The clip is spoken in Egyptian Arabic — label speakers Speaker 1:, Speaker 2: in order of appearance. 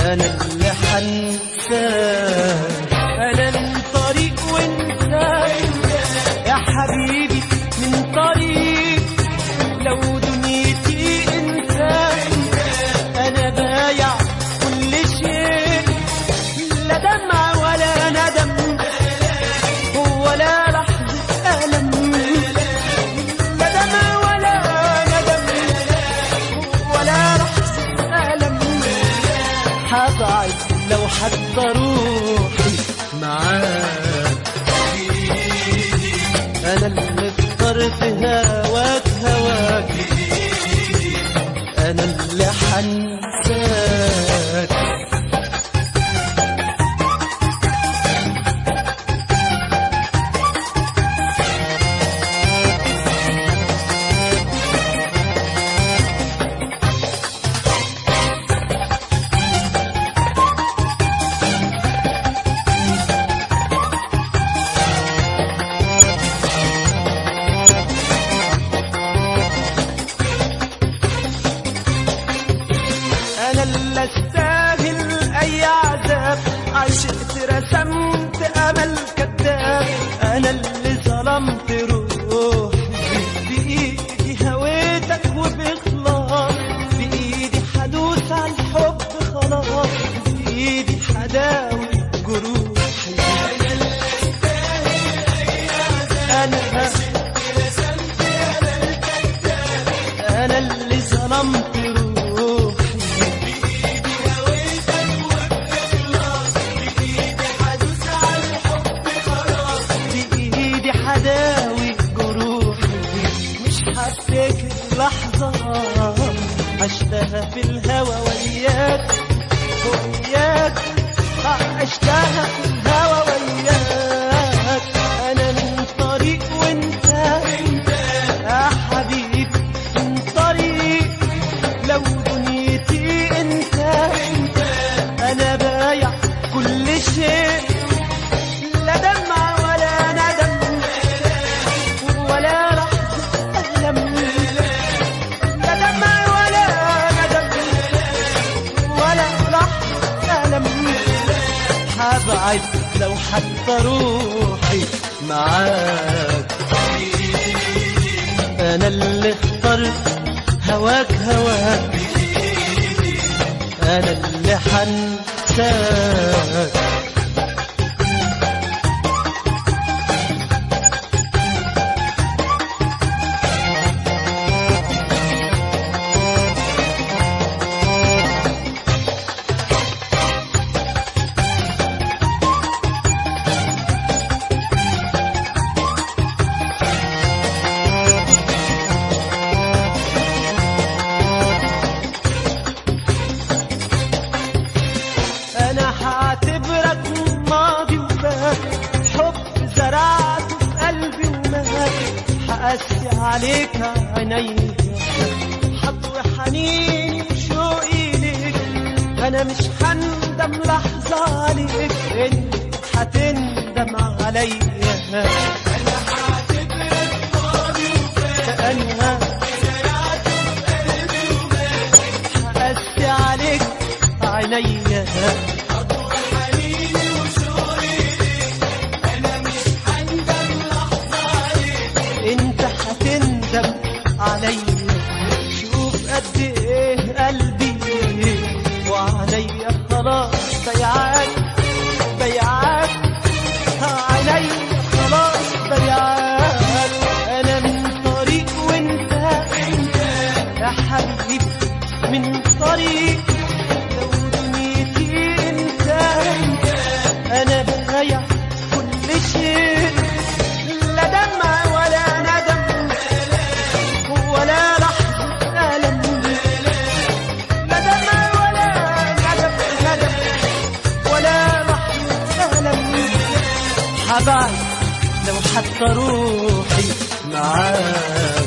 Speaker 1: انا اللي حنساك انا من طريق وانت يا حبيبي من طريق لو دنيتي انت انا بايع كل شيء لا دمع ولا ندم ولا لحظة ألم لا دمع ولا ندم ولا لحظة ألم هبعد لو حتى روحي معاك أنا اللي اخترت هواك هواك أنا اللي حنساك انا اللي استاهل اي عذاب عشقت رسمت امل كذاب انا اللي ظلمت روحي بايدي هويتك وباخلاص بايدي حدوس على الحب خلاص بايدي حداوي جروحي انا انا اللي ظلمت روحي بإيدي حداوي جروحي مش هفتكر لحظة عشتها في الهوى وياك وياك عشتها في الهوى وياك أنا من طريق وأنت يا حبيبي من طريق لو دنيتي أنت أنا بايع كل شيء لا دمع ولا ندم ولا لحظة ألم لا دمع ولا ندم ولا لحظة ألم هبعد لو حتى روحي معاك أنا اللي اخترت هواك هواك أنا اللي حنساك انا هعتبرك ماضي وفات حب زرعته في قلبي ومات هقسي عليك عيني حطوي حنيني وشوقي ليك انا مش هندم لحظة عليك انت هتندم عليا انا هعتبرك ماضي وفات انا هقسي عليك عينيا انت هتندم عليا شوف قد ايه قلبي وعليا خلاص بيعاك بيعاك عليا خلاص بيعاك انا من طريق وانت يا حبيبي من طريق لو دنيتي انت انا بايع كل شيء لا دمع ولا ندم ولا لحظة ألم لا دمع ولا ندم ندم ولا لحظة ألم حبايب لو حتى روحي معاك